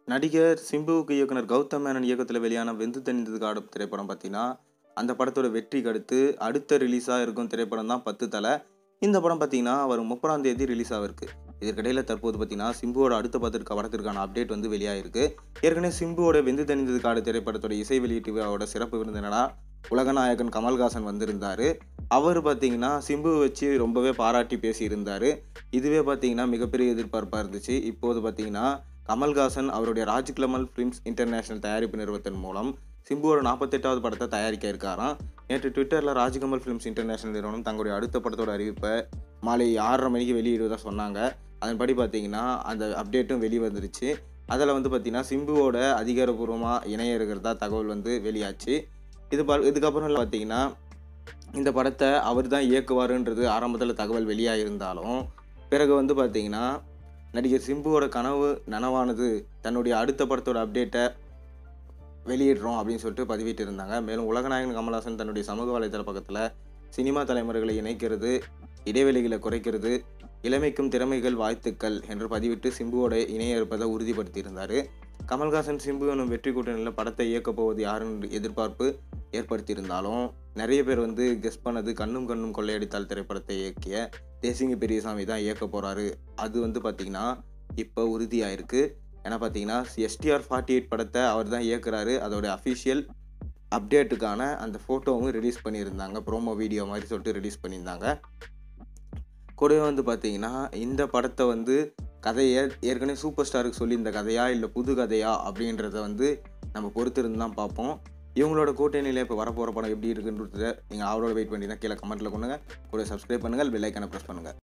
நடிகர் சிம்புவுக்கு இயக்குனர் கௌதம் மேனன் இயக்கத்தில் வெளியான வெந்து தணிந்தது காடு திரைப்படம் பார்த்தீங்கன்னா அந்த படத்தோட வெற்றிக்கு அடுத்து அடுத்த ரிலீஸாக இருக்கும் திரைப்படம் தான் பத்து தலை இந்த படம் பார்த்தீங்கன்னா வரும் முப்பதாம் தேதி ரிலீஸ் ஆகிருக்கு இதற்கிடையில் தற்போது பார்த்தீங்கன்னா சிம்புவோட அடுத்த படத்திற்கு படத்திற்கான அப்டேட் வந்து வெளியாயிருக்கு ஏற்கனவே சிம்புவோட வெந்து தணிந்தது காடு திரைப்படத்தோட இசை வெளியீட்டு விழாவோட சிறப்பு விருந்தினரா உலகநாயகன் கமல்ஹாசன் வந்திருந்தார் அவர் பார்த்தீங்கன்னா சிம்புவை வச்சு ரொம்பவே பாராட்டி பேசியிருந்தார் இதுவே பார்த்தீங்கன்னா மிகப்பெரிய எதிர்பார்ப்பாக இருந்துச்சு இப்போது பார்த்தீங்கன்னா கமல்ஹாசன் அவருடைய ராஜ்கிளமல் ஃபிலிம்ஸ் இன்டர்நேஷனல் தயாரிப்பு நிறுவனத்தின் மூலம் சிம்புவோட நாற்பத்தெட்டாவது படத்தை தயாரிக்க இருக்காராம் நேற்று ட்விட்டரில் ராஜ்கமல் ஃபிலிம்ஸ் இன்டர்நேஷனல் நிறுவனம் தங்களுடைய அடுத்த படத்தோட அறிவிப்பை மாலை ஆறரை மணிக்கு வெளியிடுவதாக சொன்னாங்க அதன்படி பார்த்தீங்கன்னா அந்த அப்டேட்டும் வெளியே வந்துருச்சு அதில் வந்து பார்த்திங்கன்னா சிம்புவோட அதிகாரப்பூர்வமாக இணைய இருக்கிறதா தகவல் வந்து வெளியாச்சு இது ப இதுக்கப்புறம் பார்த்தீங்கன்னா இந்த படத்தை அவர் தான் இயக்குவாருன்றது ஆரம்பத்தில் தகவல் வெளியாகிருந்தாலும் பிறகு வந்து பார்த்தீங்கன்னா நடிகர் சிம்புவோட கனவு நனவானது தன்னுடைய அடுத்த படத்தோட அப்டேட்டை வெளியிடுறோம் அப்படின்னு சொல்லிட்டு பதிவிட்டு இருந்தாங்க மேலும் உலகநாயகன் கமல்ஹாசன் தன்னுடைய சமூக வலைதள பக்கத்தில் சினிமா தலைமுறைகளை இணைக்கிறது இடைவெளிகளை குறைக்கிறது இளமைக்கும் திறமைகள் வாழ்த்துக்கள் என்று பதிவிட்டு சிம்புவோட இணைய இருப்பதை உறுதிப்படுத்தியிருந்தார் கமல்ஹாசன் சிம்பு எனும் வெற்றி கூட்டணியில் படத்தை இயக்கப் போவது யாருன்னு எதிர்பார்ப்பு ஏற்படுத்தியிருந்தாலும் நிறைய பேர் வந்து கெஸ் பண்ணது கண்ணும் கண்ணும் கொள்ளையடித்தால் திரைப்படத்தை இயக்கிய தேசிங்க பெரியசாமி தான் இயக்க போகிறாரு அது வந்து பார்த்திங்கன்னா இப்போ உறுதியாயிருக்கு ஏன்னா பார்த்தீங்கன்னா எஸ்டிஆர் ஃபார்ட்டி எயிட் படத்தை அவர் தான் இயக்குறாரு அதோட அஃபிஷியல் அப்டேட்டுக்கான அந்த ஃபோட்டோவும் ரிலீஸ் பண்ணியிருந்தாங்க ப்ரோமோ வீடியோ மாதிரி சொல்லிட்டு ரிலீஸ் பண்ணியிருந்தாங்க கூடவே வந்து பார்த்தீங்கன்னா இந்த படத்தை வந்து கதையை ஏற்கனவே சூப்பர் ஸ்டாருக்கு சொல்லி இந்த கதையா இல்லை புது கதையா அப்படின்றத வந்து நம்ம பொறுத்திருந்து தான் பார்ப்போம் இவங்களோட கூட்டணியில் இப்போ வரப்போகிற படம் எப்படி இருக்குன்றத நீங்கள் அவளோட வெயிட் பண்ணி தான் கீழே கமெண்ட்டில் கொண்டுங்க கூட சப்ஸ்கிரைப் பண்ணுங்கள் பெல் ஐக்கனை ப்ரெஸ் பண்ணுங்கள்